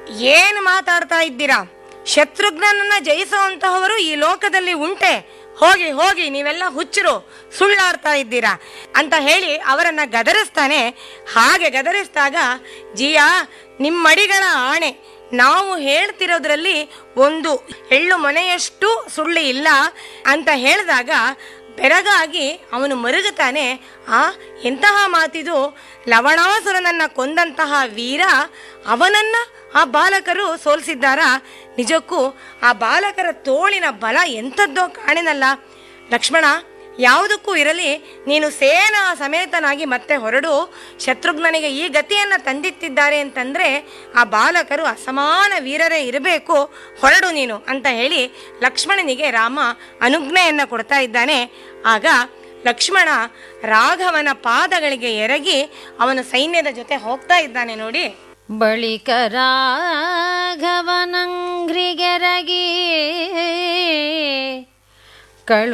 ಏನು ಮಾತಾಡ್ತಾ ಇದ್ದೀರಾ ಶತ್ರುಘ್ನನನ್ನ ಜಯಿಸುವಂತಹವರು ಈ ಲೋಕದಲ್ಲಿ ಉಂಟೆ ಹೋಗಿ ಹೋಗಿ ನೀವೆಲ್ಲ ಹುಚ್ಚರು ಸುಳ್ಳಾಡ್ತಾ ಇದ್ದೀರಾ ಅಂತ ಹೇಳಿ ಅವರನ್ನ ಗದರಿಸ್ತಾನೆ ಹಾಗೆ ಗದರಿಸಿದಾಗ ಜಿಯಾ ನಿಮ್ಮಡಿಗಳ ಆಣೆ ನಾವು ಹೇಳ್ತಿರೋದ್ರಲ್ಲಿ ಒಂದು ಎಳ್ಳು ಮನೆಯಷ್ಟು ಸುಳ್ಳು ಇಲ್ಲ ಅಂತ ಹೇಳಿದಾಗ ಬೆರಗಾಗಿ ಅವನು ಮರುಗುತ್ತಾನೆ ಆ ಎಂತಹ ಮಾತಿದು ಲವಣಾಸುರನನ್ನ ಕೊಂದಂತಹ ವೀರ ಅವನನ್ನ ಆ ಬಾಲಕರು ಸೋಲಿಸಿದ್ದಾರಾ ನಿಜಕ್ಕೂ ಆ ಬಾಲಕರ ತೋಳಿನ ಬಲ ಎಂಥದ್ದೋ ಕಾಣಿನಲ್ಲ ಲಕ್ಷ್ಮಣ ಯಾವುದಕ್ಕೂ ಇರಲಿ ನೀನು ಸೇನಾ ಸಮೇತನಾಗಿ ಮತ್ತೆ ಹೊರಡು ಶತ್ರುಘ್ನನಿಗೆ ಈ ಗತಿಯನ್ನು ತಂದಿತ್ತಿದ್ದಾರೆ ಅಂತಂದ್ರೆ ಆ ಬಾಲಕರು ಅಸಮಾನ ವೀರರೇ ಇರಬೇಕು ಹೊರಡು ನೀನು ಅಂತ ಹೇಳಿ ಲಕ್ಷ್ಮಣನಿಗೆ ರಾಮ ಅನುಜ್ಞೆಯನ್ನು ಕೊಡ್ತಾ ಇದ್ದಾನೆ ಆಗ ಲಕ್ಷ್ಮಣ ರಾಘವನ ಪಾದಗಳಿಗೆ ಎರಗಿ ಅವನು ಸೈನ್ಯದ ಜೊತೆ ಹೋಗ್ತಾ ಇದ್ದಾನೆ ನೋಡಿ ಬಳಿಕ ರಾಘವನಂಗ್ರಿಗೆರಗಿ ಕಳು